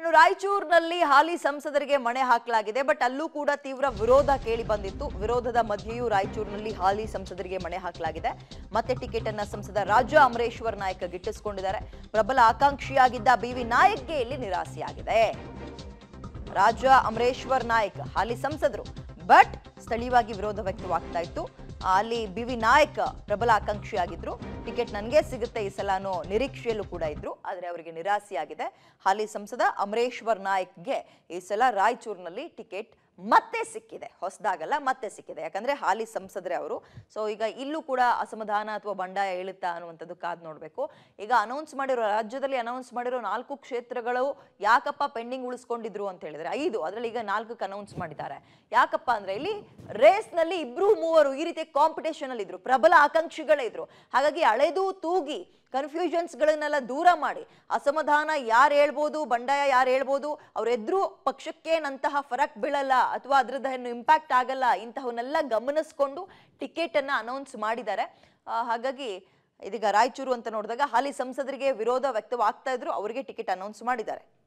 ಇನ್ನು ರಾಯಚೂರಿನಲ್ಲಿ ಹಾಲಿ ಸಂಸದರಿಗೆ ಮಣೆ ಹಾಕಲಾಗಿದೆ ಬಟ್ ಅಲ್ಲೂ ಕೂಡ ತೀವ್ರ ವಿರೋಧ ಕೇಳಿ ಬಂದಿತ್ತು ವಿರೋಧದ ಮಧ್ಯೆಯೂ ರಾಯಚೂರಿನಲ್ಲಿ ಹಾಲಿ ಸಂಸದರಿಗೆ ಮಣೆ ಹಾಕಲಾಗಿದೆ ಮತ್ತೆ ಟಿಕೆಟ್ ಅನ್ನ ಸಂಸದ ರಾಜ ಅಮರೇಶ್ವರ್ ನಾಯಕ್ ಗಿಟ್ಟಿಸಿಕೊಂಡಿದ್ದಾರೆ ಪ್ರಬಲ ಆಕಾಂಕ್ಷಿಯಾಗಿದ್ದ ಬಿ ವಿ ನಾಯಕ್ಗೆ ಇಲ್ಲಿ ನಿರಾಸೆಯಾಗಿದೆ ರಾಜ ಅಮರೇಶ್ವರ್ ನಾಯಕ್ ಹಾಲಿ ಸಂಸದರು ಬಟ್ ಸ್ಥಳೀಯವಾಗಿ ವಿರೋಧ ವ್ಯಕ್ತವಾಗ್ತಾ ಇತ್ತು ಆ, ಅಲ್ಲಿ ಬಿ ವಿ ನಾಯಕ್ ಪ್ರಬಲ ಆಕಾಂಕ್ಷಿಯಾಗಿದ್ರು ಟಿಕೆಟ್ ನನಗೆ ಸಿಗುತ್ತೆ ಈ ಸಲ ಅನ್ನೋ ನಿರೀಕ್ಷೆಯಲ್ಲೂ ಕೂಡ ಇದ್ರು ಆದರೆ ಅವರಿಗೆ ನಿರಾಸೆಯಾಗಿದೆ ಹಾಲಿ ಸಂಸದ ಅಮರೇಶ್ವರ್ ನಾಯಕ್ಗೆ ಈ ಸಲ ರಾಯಚೂರಿನಲ್ಲಿ ಟಿಕೆಟ್ ಮತ್ತೆ ಸಿಕ್ಕಿದೆ ಹೊಸದಾಗಲ್ಲ ಮತ್ತೆ ಸಿಕ್ಕಿದೆ ಯಾಕಂದ್ರೆ ಹಾಲಿ ಸಂಸದರೇ ಅವರು ಸೊ ಈಗ ಇಲ್ಲೂ ಕೂಡ ಅಸಮಾಧಾನ ಅಥವಾ ಬಂಡಾಯ ಹೇಳುತ್ತಾ ಅನ್ನುವಂಥದ್ದು ಕಾದ್ ನೋಡಬೇಕು ಈಗ ಅನೌನ್ಸ್ ಮಾಡಿರೋ ರಾಜ್ಯದಲ್ಲಿ ಅನೌನ್ಸ್ ಮಾಡಿರೋ ನಾಲ್ಕು ಕ್ಷೇತ್ರಗಳು ಯಾಕಪ್ಪ ಪೆಂಡಿಂಗ್ ಉಳಿಸ್ಕೊಂಡಿದ್ರು ಅಂತ ಹೇಳಿದ್ರೆ ಐದು ಅದರಲ್ಲಿ ಈಗ ನಾಲ್ಕಕ್ಕೆ ಅನೌನ್ಸ್ ಮಾಡಿದ್ದಾರೆ ಯಾಕಪ್ಪ ಅಂದ್ರೆ ಇಲ್ಲಿ ರೇಸ್ ನಲ್ಲಿ ಇಬ್ರು ಮೂವರು ಈ ರೀತಿ ಕಾಂಪಿಟೇಷನ್ ಅಲ್ಲಿ ಇದ್ರು ಪ್ರಬಲ ಆಕಾಂಕ್ಷಿಗಳೇ ಇದ್ರು ಹಾಗಾಗಿ ಅಳೆದು ತೂಗಿ ಕನ್ಫ್ಯೂಷನ್ಸ್ ಗಳನ್ನೆಲ್ಲ ದೂರ ಮಾಡಿ ಅಸಮಾಧಾನ ಯಾರು ಹೇಳ್ಬೋದು ಬಂಡಾಯ ಯಾರು ಹೇಳ್ಬೋದು ಅವ್ರೆದ್ರು ಪಕ್ಷಕ್ಕೇನಂತಹ ಫರಕ್ ಬೀಳಲ್ಲ ಅಥವಾ ಅದ್ರದ್ದು ಏನು ಇಂಪ್ಯಾಕ್ಟ್ ಆಗಲ್ಲ ಇಂತಹವನ್ನೆಲ್ಲ ಗಮನಿಸ್ಕೊಂಡು ಟಿಕೆಟ್ ಅನ್ನ ಅನೌನ್ಸ್ ಮಾಡಿದ್ದಾರೆ ಆ, ಹಾಗಾಗಿ ಇದೀಗ ರಾಯಚೂರು ಅಂತ ನೋಡಿದಾಗ ಹಾಲಿ ಸಂಸದರಿಗೆ ವಿರೋಧ ವ್ಯಕ್ತವಾಗ್ತಾ ಇದ್ರು ಅವರಿಗೆ ಟಿಕೆಟ್ ಅನೌನ್ಸ್ ಮಾಡಿದ್ದಾರೆ